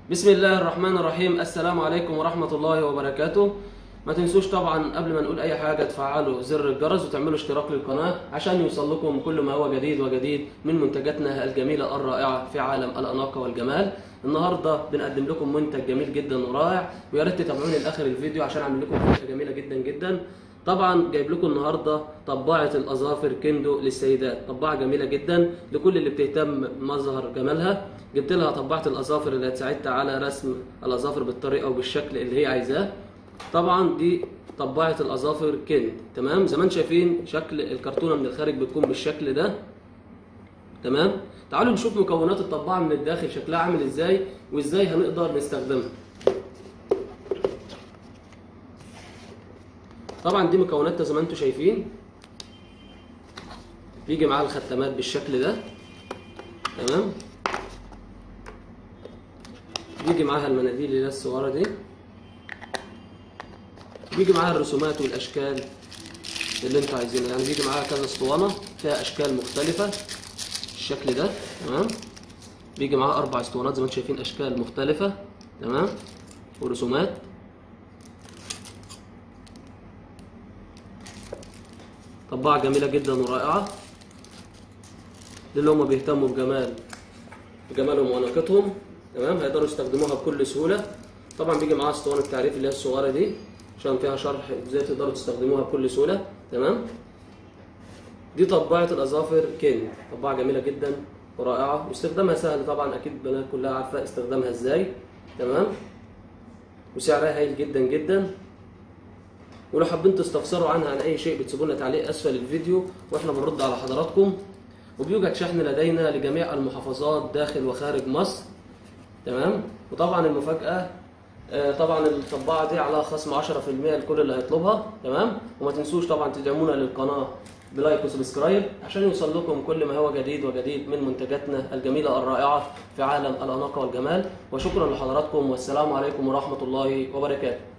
بسم الله الرحمن الرحيم السلام عليكم ورحمة الله وبركاته ما تنسوش طبعا قبل ما نقول اي حاجة تفعلوا زر الجرس وتعملوا اشتراك للقناة عشان يوصل لكم كل ما هو جديد وجديد من منتجاتنا الجميلة الرائعة في عالم الأناقة والجمال النهاردة بنقدم لكم منتج جميل جدا ورائع ويا ريت تتابعوني لاخر الفيديو عشان اعمل لكم حاجة جميلة جدا جدا طبعا جايب لكم النهارده طباعه الاظافر كندو للسيدات طباعه جميله جدا لكل اللي بتهتم بمظهر جمالها جبت لها طباعه الاظافر اللي هتساعدها على رسم الاظافر بالطريقه وبالشكل اللي هي عايزاه طبعا دي طباعه الاظافر كند تمام زي ما انتم شايفين شكل الكرتونه من الخارج بتكون بالشكل ده تمام تعالوا نشوف مكونات الطباعه من الداخل شكلها عامل ازاي وازاي هنقدر نستخدمها طبعا دي مكوناتها زي ما انتم شايفين بيجي معاها الختامات بالشكل ده تمام بيجي معاها المناديل اللي هي الصغيره دي بيجي معاها الرسومات والاشكال اللي انتوا عايزينها يعني بيجي معاها كذا اسطوانه فيها اشكال مختلفه الشكل ده تمام بيجي معاها اربع اسطوانات زي ما انتم شايفين اشكال مختلفه تمام ورسومات طباعة جميلة جدا ورائعة للي هم بيهتموا بجمال بجمالهم واناقتهم تمام هيقدروا يستخدموها بكل سهولة طبعا بيجي معاها اسطوانة التعريف اللي هي الصغيرة دي عشان فيها شرح ازاي تقدروا تستخدموها بكل سهولة تمام دي طباعة الأظافر كين طباعة جميلة جدا ورائعة واستخدامها سهل طبعا أكيد البنات كلها عارفة استخدامها ازاي تمام وسعرها هايل جدا جدا ولو حابين تستفسروا عنها عن اي شيء بتسيبوا لنا تعليق اسفل الفيديو واحنا بنرد على حضراتكم وبيوجد شحن لدينا لجميع المحافظات داخل وخارج مصر تمام وطبعا المفاجاه آه طبعا الطباعه دي عليها خصم 10% لكل اللي هيطلبها تمام وما تنسوش طبعا تدعمونا للقناه بلايك وسبسكرايب عشان يوصل لكم كل ما هو جديد وجديد من منتجاتنا الجميله الرائعه في عالم الاناقه والجمال وشكرا لحضراتكم والسلام عليكم ورحمه الله وبركاته